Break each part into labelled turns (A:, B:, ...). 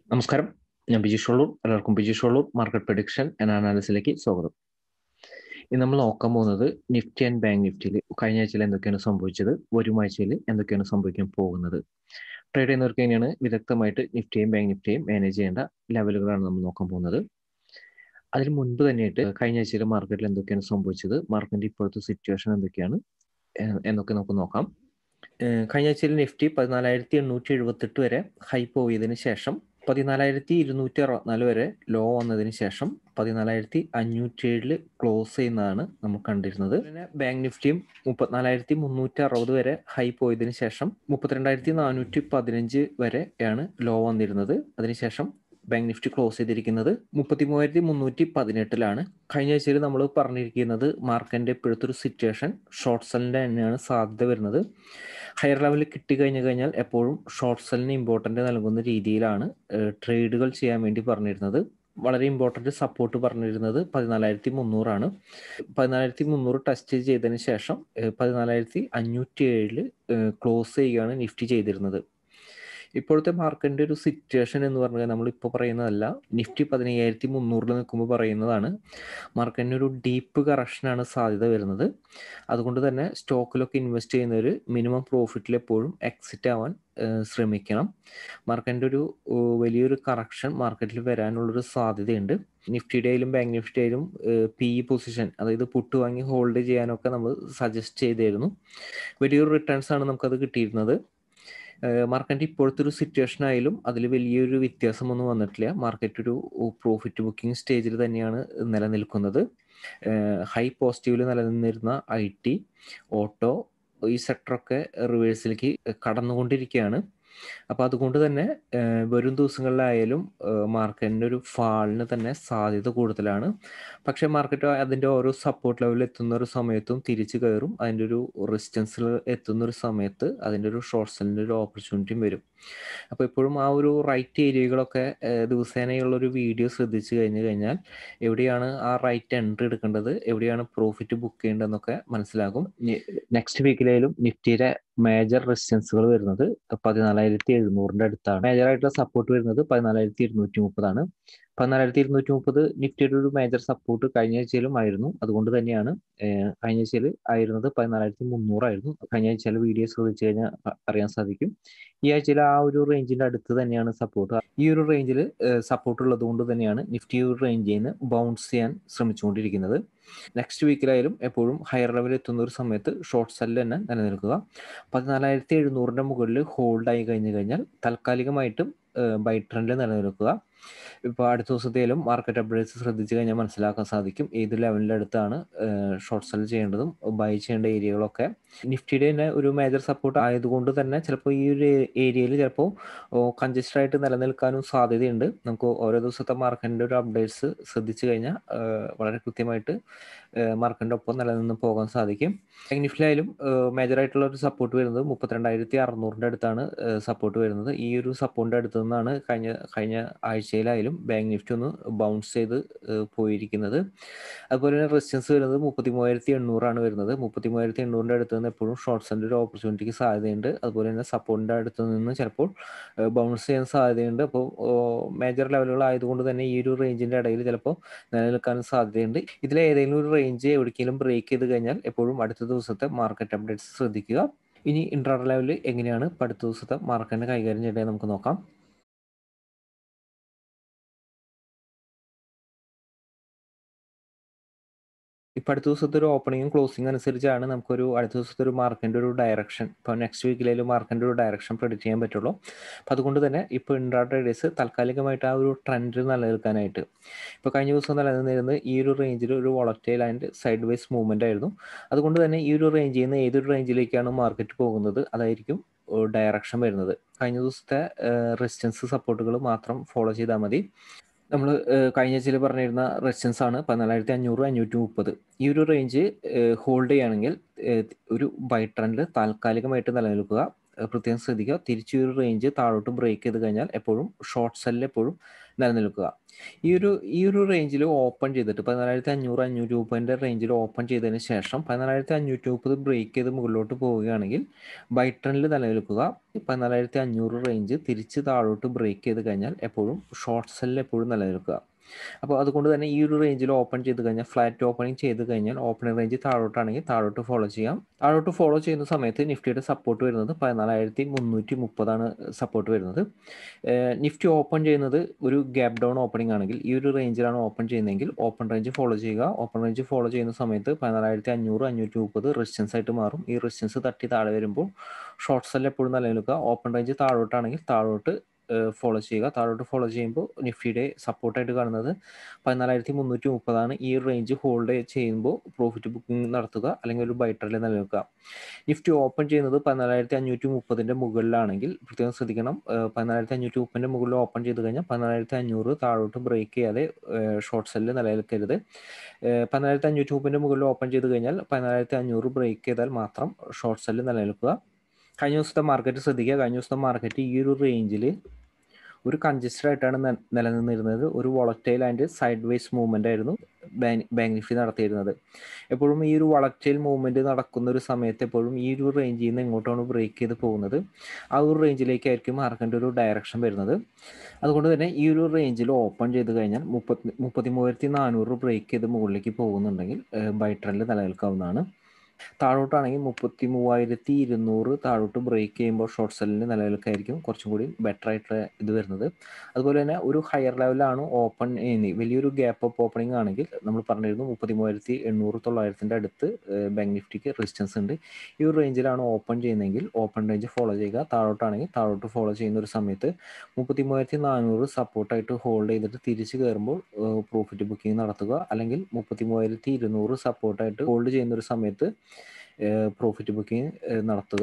A: നമസ്കാരം ഞാൻ ബിജീഷ് വള്ളൂർ എല്ലാവർക്കും Bijeesh Valloor market prediction and അനാലിസിലേക്ക് സ്വാഗതം ഇന്ന് നമ്മൾ നോക്കാൻ പോകുന്നത് നിഫ്റ്റി ആൻഡ് ബാങ്ക് നിഫ്റ്റിയിൽ കഴിഞ്ഞ ആഴ്ചയിൽ എന്തൊക്കെയാണ് സംഭവിച്ചത് വരും ആഴ്ചയിൽ എന്തൊക്കെയാണ് സംഭവിക്കാൻ പോകുന്നത് ട്രേഡ് ചെയ്യുന്നവർക്ക് തന്നെയാണ് വിദഗ്ധമായിട്ട് നിഫ്റ്റിയും ബാങ്ക് നിഫ്റ്റിയും മാനേജ് ചെയ്യേണ്ട ലെവലുകളാണ് നമ്മൾ നോക്കാൻ പോകുന്നത് അതിന് മുൻപ് തന്നെയായിട്ട് കഴിഞ്ഞ ആഴ്ചയിൽ മാർക്കറ്റിൽ എന്തൊക്കെയാണ് സംഭവിച്ചത് മാർക്കറ്റിന്റെ ഇപ്പോഴത്തെ സിറ്റുവേഷൻ എന്തൊക്കെയാണ് എന്നൊക്കെ നമുക്ക് നോക്കാം കഴിഞ്ഞ ആഴ്ചയിൽ നിഫ്റ്റി പതിനാലായിരത്തി എണ്ണൂറ്റി എഴുപത്തെട്ട് വരെ ഹൈ പോയതിനു ശേഷം പതിനാലായിരത്തി ഇരുന്നൂറ്റി അറുപത്തിനാല് വരെ ലോ വന്നതിന് ശേഷം പതിനാലായിരത്തി അഞ്ഞൂറ്റി ഏഴില് ക്ലോസ് ചെയ്യുന്നതാണ് നമ്മൾ കണ്ടിരുന്നത് പിന്നെ ബാങ്ക് നിഫ്റ്റിയും മുപ്പത്തിനാലായിരത്തി മുന്നൂറ്റി അറുപത് വരെ ഹൈ പോയതിനു ശേഷം മുപ്പത്തിരണ്ടായിരത്തി നാനൂറ്റി പതിനഞ്ച് വരെയാണ് ലോ വന്നിരുന്നത് അതിനുശേഷം ബാങ്ക് നിഫ്റ്റി ക്ലോസ് ചെയ്തിരിക്കുന്നത് മുപ്പത്തി മൂവായിരത്തി മുന്നൂറ്റി പതിനെട്ടിലാണ് കഴിഞ്ഞ ആഴ്ചയിൽ നമ്മൾ പറഞ്ഞിരിക്കുന്നത് മാർക്കറ്റിന്റെ ഇപ്പോഴത്തെ ഒരു സിറ്റുവേഷൻ ഷോർട്ട് സെല്ലിന്റെ തന്നെയാണ് സാധ്യത വരുന്നത് ഹയർ ലെവലിൽ കിട്ടി കഴിഞ്ഞു കഴിഞ്ഞാൽ എപ്പോഴും ഷോർട്ട് സെല്ലിന് ഇമ്പോർട്ടൻ്റ് നൽകുന്ന രീതിയിലാണ് ട്രേഡുകൾ ചെയ്യാൻ വേണ്ടി പറഞ്ഞിരുന്നത് വളരെ ഇമ്പോർട്ടൻ്റ് സപ്പോർട്ട് പറഞ്ഞിരുന്നത് പതിനാലായിരത്തി മുന്നൂറാണ് പതിനാലായിരത്തി മുന്നൂറ് ടെസ്റ്റ് ചെയ്തതിന് ശേഷം പതിനാലായിരത്തി അഞ്ഞൂറ്റി ഏഴില് ക്ലോസ് ചെയ്യുകയാണ് നിഫ്റ്റി ചെയ്തിരുന്നത് ഇപ്പോഴത്തെ മാർക്കറ്റിന്റെ ഒരു സിറ്റുവേഷൻ എന്ന് പറഞ്ഞാൽ നമ്മൾ ഇപ്പോൾ പറയുന്നതല്ല നിഫ്റ്റി പതിനയ്യായിരത്തി മുന്നൂറിൽ നിൽക്കുമ്പോൾ പറയുന്നതാണ് മാർക്കറ്റിന് ഒരു ഡീപ്പ് കറക്ഷനാണ് സാധ്യത വരുന്നത് അതുകൊണ്ട് തന്നെ സ്റ്റോക്കിലൊക്കെ ഇൻവെസ്റ്റ് ചെയ്യുന്നവർ മിനിമം പ്രോഫിറ്റിൽ എപ്പോഴും എക്സിറ്റ് ആവാൻ ശ്രമിക്കണം മാർക്കറ്റിന്റെ ഒരു വലിയൊരു കറക്ഷൻ മാർക്കറ്റിൽ വരാനുള്ളൊരു സാധ്യതയുണ്ട് നിഫ്റ്റിയുടെയിലും ബാങ്ക് നിഫ്റ്റിയിലും പി ഇ പൊസിഷൻ അതായത് പുട്ട് വാങ്ങി ഹോൾഡ് ചെയ്യാനൊക്കെ നമ്മൾ സജസ്റ്റ് ചെയ്തിരുന്നു വലിയൊരു റിട്ടേൺസ് ആണ് നമുക്കത് കിട്ടിയിരുന്നത് മാർക്കറ്റ് ഇപ്പോഴത്തെ ഒരു സിറ്റുവേഷൻ ആയാലും അതിൽ വലിയൊരു വ്യത്യാസമൊന്നും വന്നിട്ടില്ല മാർക്കറ്റ് ഒരു പ്രോഫിറ്റ് ബുക്കിംഗ് സ്റ്റേജിൽ തന്നെയാണ് നിലനിൽക്കുന്നത് ഹൈ പോസിറ്റീവിൽ നിലനിന്നിരുന്ന ഐ ടി ഓട്ടോ ഈ സെക്ടറൊക്കെ റിവേഴ്സിലേക്ക് കടന്നുകൊണ്ടിരിക്കുകയാണ് അപ്പോൾ അതുകൊണ്ട് തന്നെ വരും ദിവസങ്ങളിലായാലും മാർക്കറ്റിൻ്റെ ഒരു ഫാളിന് തന്നെ സാധ്യത കൂടുതലാണ് പക്ഷേ മാർക്കറ്റ് അതിൻ്റെ ഓരോ സപ്പോർട്ട് ലെവലിൽ എത്തുന്ന ഒരു സമയത്തും തിരിച്ചു കയറും അതിൻ്റെ ഒരു റെസിസ്റ്റൻസിൽ എത്തുന്ന ഒരു സമയത്ത് അതിൻ്റെ ഒരു ഷോർട്ട് സെല്ലിൻ്റെ ഒരു ഓപ്പർച്യൂണിറ്റിയും വരും അപ്പോൾ എപ്പോഴും ആ ഒരു റൈറ്റ് ഏരിയകളൊക്കെ ദിവസേനയുള്ള ഒരു വീഡിയോ ശ്രദ്ധിച്ചു കഴിഞ്ഞു കഴിഞ്ഞാൽ എവിടെയാണ് ആ റൈറ്റ് എൻട്രി എടുക്കേണ്ടത് എവിടെയാണ് പ്രോഫിറ്റ് ബുക്ക് ചെയ്യേണ്ടതെന്നൊക്കെ മനസ്സിലാകും നെക്സ്റ്റ് വീക്കിലായാലും നിഫ്റ്റിയുടെ മേജർ റെസിസ്റ്റൻസുകൾ വരുന്നത് പതിനാലായിരത്തി എഴുന്നൂറിന്റെ അടുത്താണ് മേജർ ആയിട്ടുള്ള സപ്പോർട്ട് വരുന്നത് പതിനാലായിരത്തി ഇരുന്നൂറ്റി മുപ്പതാണ് പതിനാലായിരത്തി ഇരുന്നൂറ്റി മുപ്പത് നിഫ്റ്റിയുടെ ഒരു മേജർ സപ്പോർട്ട് കഴിഞ്ഞ ആഴ്ചയിലും ആയിരുന്നു അതുകൊണ്ട് തന്നെയാണ് കഴിഞ്ഞ ആഴ്ചയിൽ ആയിരുന്നത് പതിനാലായിരത്തി മുന്നൂറായിരുന്നു കഴിഞ്ഞ ആഴ്ചയിൽ വീഡിയോ ശ്രദ്ധിച്ചു കഴിഞ്ഞാൽ അറിയാൻ സാധിക്കും ഈ ആഴ്ചയിൽ ആ ഒരു റേഞ്ചിന്റെ അടുത്ത് തന്നെയാണ് സപ്പോർട്ട് ഈ ഒരു റേഞ്ചിൽ സപ്പോർട്ട് ഉള്ളത് കൊണ്ട് തന്നെയാണ് നിഫ്റ്റി ഒരു റേഞ്ചിൽ നിന്ന് ബൗൺസ് ചെയ്യാൻ ശ്രമിച്ചുകൊണ്ടിരിക്കുന്നത് നെക്സ്റ്റ് വീക്കിലായാലും എപ്പോഴും ഹയർ ലെവലിൽ എത്തുന്ന ഒരു സമയത്ത് ഷോർട്ട് സെല്ല് തന്നെ നിലനിൽക്കുക പതിനാലായിരത്തി എഴുന്നൂറിന്റെ മുകളിൽ ഹോൾഡ് ആയി കഴിഞ്ഞു കഴിഞ്ഞാൽ താൽക്കാലികമായിട്ടും ബൈ ട്രെൻഡിൽ നിലനിൽക്കുക ഇപ്പോൾ അടുത്ത ദിവസത്തേലും മാർക്കറ്റ് അപ്ഡേറ്റ്സ് ശ്രദ്ധിച്ചു കഴിഞ്ഞാൽ മനസ്സിലാക്കാൻ സാധിക്കും ഏത് ലെവലിൻ്റെ അടുത്താണ് ഷോർട്ട് സെൽ ചെയ്യേണ്ടതും ബൈ ചെയ്യേണ്ട ഏരിയകളൊക്കെ നിഫ്റ്റിയുടെ തന്നെ ഒരു മേജർ സപ്പോർട്ട് ആയതുകൊണ്ട് തന്നെ ചിലപ്പോൾ ഈ ഒരു ഏരിയയിൽ ചിലപ്പോൾ കൺജസ്റ്റഡ് ആയിട്ട് നിലനിൽക്കാനും സാധ്യതയുണ്ട് നമുക്ക് ഓരോ ദിവസത്തെ മാർക്കറ്റിൻ്റെ ഒരു അപ്ഡേറ്റ്സ് ശ്രദ്ധിച്ചു കഴിഞ്ഞാൽ വളരെ കൃത്യമായിട്ട് മാർക്കറ്റിൻ്റെ ഒപ്പം നിലനിന്ന് പോകാൻ സാധിക്കും നിഫ്റ്റിലായാലും മേജർ ആയിട്ടുള്ള ഒരു സപ്പോർട്ട് വരുന്നത് മുപ്പത്തിരണ്ടായിരത്തി അറുന്നൂറിൻ്റെ അടുത്താണ് സപ്പോർട്ട് വരുന്നത് ഈ ഒരു സപ്പോർട്ടിൻ്റെ അടുത്ത് നിന്നാണ് കഴിഞ്ഞ കഴിഞ്ഞ ആഴ്ചയിലായാലും ബാങ്ക് നിഫ്റ്റി ഒന്ന് ബൗൺസ് ചെയ്ത് പോയിരിക്കുന്നത് അതുപോലെ തന്നെ റെസിസ്റ്റൻസ് വരുന്നത് മുപ്പത്തി മൂവായിരത്തി എണ്ണൂറാണ് വരുന്നത് മുപ്പത്തി മൂവായിരത്തി എണ്ണൂറിൻ്റെ അടുത്ത് നിന്ന് എപ്പോഴും ഷോർട്ട് സെൻ്റെ ഒരു ഓപ്പർച്യൂണിറ്റിക്ക് സാധ്യതയുണ്ട് അതുപോലെ തന്നെ സപ്പോർട്ടിൻ്റെ അടുത്ത് നിന്ന് ചിലപ്പോൾ ബൗൺസ് ചെയ്യാൻ സാധ്യതയുണ്ട് അപ്പോൾ മേജർ ലെവലുകളായതുകൊണ്ട് തന്നെ ഈ ഒരു റേഞ്ചിൻ്റെ ഇടയിൽ ചിലപ്പോൾ നിലനിൽക്കാനും സാധ്യതയുണ്ട് ഇതിലെ ഏതെങ്കിലും ഒരു റേഞ്ച് എവിടേക്കെങ്കിലും ബ്രേക്ക് ചെയ്ത് കഴിഞ്ഞാൽ എപ്പോഴും അടുത്ത ദിവസത്തെ മാർക്കറ്റ് അപ്ഡേറ്റ്സ് ശ്രദ്ധിക്കുക ഇനി ഇൻട്രാ ലെവലിൽ എങ്ങനെയാണ് അടുത്ത ദിവസത്തെ മാർക്കറ്റിനെ കൈകാര്യം ചെയ്യേണ്ടത് നമുക്ക് നോക്കാം ഇപ്പം അടുത്ത ദിവസത്തെ ഒരു ഓപ്പണിങ്ങും ക്ലോസിംഗ് അനുസരിച്ചാണ് നമുക്കൊരു അടുത്ത ദിവസത്തെ ഒരു മാർക്കിൻ്റെ ഒരു ഡയറക്ഷൻ ഇപ്പോൾ നെക്സ്റ്റ് വീക്കിലായാലും മാർക്കിൻ്റെ ഒരു ഡയറക്ഷൻ പ്രെഡിക്റ്റ് ചെയ്യാൻ പറ്റുള്ളൂ അപ്പം അതുകൊണ്ട് തന്നെ ഇപ്പോൾ ഇൻട്രാ ട്രേഡേഴ്സ് താൽക്കാലികമായിട്ട് ആ ഒരു ട്രെൻഡ് നിലനിൽക്കാനായിട്ട് ഇപ്പോൾ കഴിഞ്ഞ ദിവസം നിലനിന്നിരുന്നത് ഈ ഒരു റേഞ്ചിൽ ഒരു volatile and side wise movement ആയിരുന്നു അതുകൊണ്ട് തന്നെ ഈ ഒരു റേഞ്ചിൽ നിന്ന് ഏതൊരു റേഞ്ചിലേക്കാണ് മാർക്കറ്റ് പോകുന്നത് അതായിരിക്കും ഡയറക്ഷൻ വരുന്നത് കഴിഞ്ഞ ദിവസത്തെ റെസിസ്റ്റൻസ് സപ്പോർട്ടുകൾ മാത്രം ഫോളോ ചെയ്താൽ മതി നമ്മൾ കഴിഞ്ഞ ആഴ്ചയിൽ പറഞ്ഞിരുന്ന റെസിസ്റ്റൻസ് ആണ് പതിനാലായിരത്തി അഞ്ഞൂറ് അഞ്ഞൂറ്റി മുപ്പത് ഈ ഒരു റേഞ്ച് ഹോൾഡ് ചെയ്യുകയാണെങ്കിൽ ഒരു ബൈ ട്രെൻഡ് താൽക്കാലികമായിട്ട് നിലനിൽക്കുക പ്രത്യേകം ശ്രദ്ധിക്കുക തിരിച്ച് ഈ ഒരു റേഞ്ച് താഴോട്ട് ബ്രേക്ക് ചെയ്ത് കഴിഞ്ഞാൽ എപ്പോഴും ഷോർട്ട് സെല്ലിൽ എപ്പോഴും നിലനിൽക്കുക ഈ ഒരു ഈ ഒരു റേഞ്ചിൽ ഓപ്പൺ ചെയ്തിട്ട് പതിനാലായിരത്തി അഞ്ഞൂറ് അഞ്ഞൂറ് രൂപേൻ്റെ റേഞ്ചിൽ ഓപ്പൺ ചെയ്തതിന് ശേഷം പതിനാലായിരത്തി അഞ്ഞൂറ്റി മുപ്പത് ബ്രേക്ക് ചെയ്ത് മുകളിലോട്ട് പോവുകയാണെങ്കിൽ ബൈ ട്രെൻഡിൽ നിലനിൽക്കുക പതിനാലായിരത്തി അഞ്ഞൂറ് റേഞ്ച് തിരിച്ച് താഴോട്ട് ബ്രേക്ക് ചെയ്ത് കഴിഞ്ഞാൽ എപ്പോഴും ഷോർട്ട് സെല്ലിൽ എപ്പോഴും നിലനിൽക്കുക അപ്പോൾ അതുകൊണ്ട് തന്നെ ഈ ഒരു റേഞ്ചിൽ ഓപ്പൺ ചെയ്ത് കഴിഞ്ഞാൽ ഫ്ലാറ്റ് ഓപ്പണിംഗ് ചെയ്ത് കഴിഞ്ഞാൽ ഓപ്പണിംഗ് റേഞ്ച് താഴോട്ടാണെങ്കിൽ താഴോട്ട് ഫോളോ ചെയ്യാം താഴോട്ട് ഫോളോ ചെയ്യുന്ന സമയത്ത് നിഫ്റ്റിയുടെ സപ്പോർട്ട് വരുന്നത് പതിനാലായിരത്തി മുന്നൂറ്റി മുപ്പതാണ് സപ്പോർട്ട് വരുന്നത് നിഫ്റ്റി ഓപ്പൺ ചെയ്യുന്നത് ഒരു ഗ്യാപ് ഡൗൺ ഓപ്പണിംഗ് ആണെങ്കിൽ ഈ ഒരു റേഞ്ചിലാണ് ഓപ്പൺ ചെയ്യുന്നതെങ്കിൽ ഓപ്പൺ റേഞ്ച് ഫോളോ ചെയ്യുക ഓപ്പൺ റേഞ്ച് ഫോളോ ചെയ്യുന്ന സമയത്ത് പതിനാലായിരത്തി അഞ്ഞൂറ് അഞ്ഞൂറ്റി മുപ്പത് റെസിസ്റ്റൻസ് ആയിട്ട് മാറും ഈ റെസിസ്റ്റൻസ് തട്ടി താഴെ വരുമ്പോൾ ഷോർട്ട് സെൽ എപ്പോഴും നിലനിൽക്കുക ഓപ്പൺ റേഞ്ച് താഴോട്ടാണെങ്കിൽ താഴോട്ട് ഫോളോ ചെയ്യുക താഴോട്ട് ഫോളോ ചെയ്യുമ്പോൾ നിഫ്റ്റിയുടെ സപ്പോർട്ടായിട്ട് കാണുന്നത് പതിനാലായിരത്തി മുന്നൂറ്റി മുപ്പതാണ് ഈ റേഞ്ച് ഹോൾഡ് ചെയ്യുമ്പോൾ പ്രോഫിറ്റ് ബുക്കിംഗ് നടത്തുക അല്ലെങ്കിൽ ഒരു ബൈറ്ററിൽ നിലനിൽക്കുക നിഫ്റ്റി ഓപ്പൺ ചെയ്യുന്നത് പതിനാലായിരത്തി അഞ്ഞൂറ്റി മുപ്പതിൻ്റെ മുകളിലാണെങ്കിൽ പ്രത്യേകം ശ്രദ്ധിക്കണം പതിനാലായിരത്തി അഞ്ഞൂറ്റി മുപ്പതിൻ്റെ മുകളിൽ ഓപ്പൺ ചെയ്ത് കഴിഞ്ഞാൽ പതിനാലായിരത്തി അഞ്ഞൂറ് താഴോട്ട് ബ്രേക്ക് ചെയ്യാതെ ഷോർട്ട് സെല്ലിൽ നിലനിൽക്കരുത് പതിനാലായിരത്തി അഞ്ഞൂറ്റി മുപ്പതിൻ്റെ മുകളിൽ ഓപ്പൺ ചെയ്ത് കഴിഞ്ഞാൽ പതിനാലായിരത്തി അഞ്ഞൂറ് ബ്രേക്ക് ചെയ്താൽ മാത്രം ഷോർട്ട് സെല്ലിൽ നിലനിൽക്കുക കഴിഞ്ഞ ദിവസത്തെ മാർക്കറ്റ് ശ്രദ്ധിക്കുക കഴിഞ്ഞ ദിവസത്തെ മാർക്കറ്റ് ഈ ഒരു റേഞ്ചിൽ ഒരു കൺജസ്റ്റഡ് ആയിട്ടാണ് നിലനിന്നിരുന്നത് ഒരു volatile and side ways movement ആയിരുന്നു ബാങ്ക് നിഫ്റ്റി നടത്തിയിരുന്നത് എപ്പോഴും ഈ ഒരു വളറ്റൈൽ മൂവ്മെന്റ് നടക്കുന്ന ഒരു സമയത്ത് എപ്പോഴും ഈ ഒരു റേഞ്ചിൽ നിന്ന് എങ്ങോട്ടാണ് ബ്രേക്ക് ചെയ്ത് പോകുന്നത് ആ ഒരു റേഞ്ചിലേക്കായിരിക്കും മാർക്കറ്റിൻ്റെ ഒരു ഡയറക്ഷൻ വരുന്നത് അതുകൊണ്ട് തന്നെ ഈ ഒരു റേഞ്ചിൽ ഓപ്പൺ ചെയ്ത് കഴിഞ്ഞാൽ മുപ്പത്തി മുപ്പത്തി മൂവായിരത്തി നാനൂറ് ബ്രേക്ക് ചെയ്ത് മുകളിലേക്ക് പോകുന്നുണ്ടെങ്കിൽ ബൈ ട്രെൻഡിൽ നിലനിൽക്കാവുന്നതാണ് താഴോട്ടാണെങ്കിൽ മുപ്പത്തി മൂവായിരത്തി ഇരുന്നൂറ് താഴോട്ട് ബ്രേക്ക് ചെയ്യുമ്പോൾ ഷോർട്ട് സെല്ലിന് നിലനിൽക്കായിരിക്കും കുറച്ചും കൂടി ബെറ്റർ ആയിട്ടുള്ള ഇത് വരുന്നത് അതുപോലെ തന്നെ ഒരു ഹയർ ലെവലാണ് ഓപ്പൺ ചെയ്യുന്നത് വലിയൊരു ഗ്യാപ്പ് അപ്പ് ഓപ്പണിംഗ് ആണെങ്കിൽ നമ്മൾ പറഞ്ഞിരുന്നു മുപ്പത്തി മൂവായിരത്തി എണ്ണൂറ് തൊള്ളായിരത്തിൻ്റെ അടുത്ത് ബാങ്ക് നിഫ്റ്റിക്ക് റെസിസ്റ്റൻസ് ഉണ്ട് ഈ ഒരു റേഞ്ചിലാണ് ഓപ്പൺ ചെയ്യുന്നതെങ്കിൽ ഓപ്പൺ റേഞ്ച് ഫോളോ ചെയ്യുക താഴോട്ടാണെങ്കിൽ താഴോട്ട് ഫോളോ ചെയ്യുന്ന ഒരു സമയത്ത് മുപ്പത്തി മൂവായിരത്തി നാനൂറ് സപ്പോർട്ടായിട്ട് ഹോൾഡ് ചെയ്തിട്ട് തിരിച്ച് കയറുമ്പോൾ പ്രോഫിറ്റ് ബുക്കിംഗ് നടത്തുക അല്ലെങ്കിൽ മുപ്പത്തി മൂവായിരത്തി ഇരുന്നൂറ് സപ്പോർട്ടായിട്ട് ഹോൾഡ് ചെയ്യുന്ന ഒരു സമയത്ത് പ്രോഫിറ്റ് ബുക്കിംഗ് നടത്തുക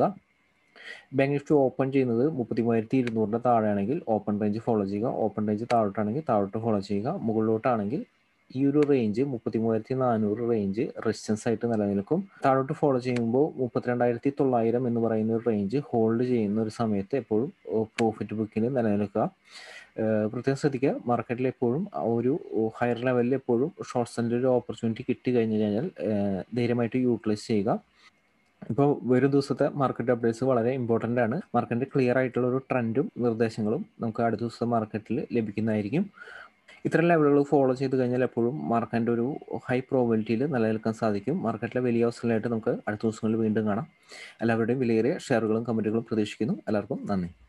A: ബാങ്ക് നിഫ്റ്റി ഓപ്പൺ ചെയ്യുന്നത് മുപ്പത്തി മൂവായിരത്തി ഇരുന്നൂറിൻ്റെ താഴെയാണെങ്കിൽ ഓപ്പൺ റേഞ്ച് ഫോളോ ചെയ്യുക ഓപ്പൺ റേഞ്ച് താഴോട്ടാണെങ്കിൽ താഴോട്ട് ഫോളോ ചെയ്യുക മുകളിലോട്ടാണെങ്കിൽ ഈ ഒരു റേഞ്ച് മുപ്പത്തി മൂവായിരത്തി നാനൂറ് റേഞ്ച് റെസിസ്റ്റൻസ് ആയിട്ട് നിലനിൽക്കും താഴോട്ട് ഫോളോ ചെയ്യുമ്പോൾ മുപ്പത്തിരണ്ടായിരത്തി തൊള്ളായിരം എന്ന് പറയുന്ന ഒരു റേഞ്ച് ഹോൾഡ് ചെയ്യുന്ന ഒരു സമയത്ത് എപ്പോഴും പ്രോഫിറ്റ് ബുക്കിന് നിലനിൽക്കുക പ്രത്യേകം ശ്രദ്ധിക്കുക മാർക്കറ്റിൽ എപ്പോഴും ഒരു ഹയർ ലെവലിൽ എപ്പോഴും ഷോർട്ട് സെല്ലിൽ ഒരു ഓപ്പർച്യൂണിറ്റി കിട്ടി കഴിഞ്ഞു കഴിഞ്ഞാൽ ധൈര്യമായിട്ട് യൂട്ടിലൈസ് ചെയ്യുക ഇപ്പോൾ വരും ദിവസത്തെ മാർക്കറ്റ് അപ്ഡേറ്റ്സ് വളരെ ഇമ്പോർട്ടൻ്റ് ആണ് മാർക്കറ്റിൻ്റെ ക്ലിയർ ആയിട്ടുള്ള ഒരു ട്രെൻഡും നിർദ്ദേശങ്ങളും നമുക്ക് അടുത്ത ദിവസത്തെ മാർക്കറ്റിൽ ലഭിക്കുന്നതായിരിക്കും ഇത്തരം ലെവലുകൾ ഫോളോ ചെയ്ത് കഴിഞ്ഞാൽ എപ്പോഴും മാർക്കറ്റിൻ്റെ ഒരു ഹൈ പ്രോബിലിറ്റിയിൽ നിലനിൽക്കാൻ സാധിക്കും മാർക്കറ്റിലെ വലിയ അവസരങ്ങളായിട്ട് നമുക്ക് അടുത്ത ദിവസങ്ങളിൽ വീണ്ടും കാണാം എല്ലാവരുടെയും വിലയേറിയ ഷെയറുകളും കമൻറ്റുകളും പ്രതീക്ഷിക്കുന്നു എല്ലാവർക്കും നന്ദി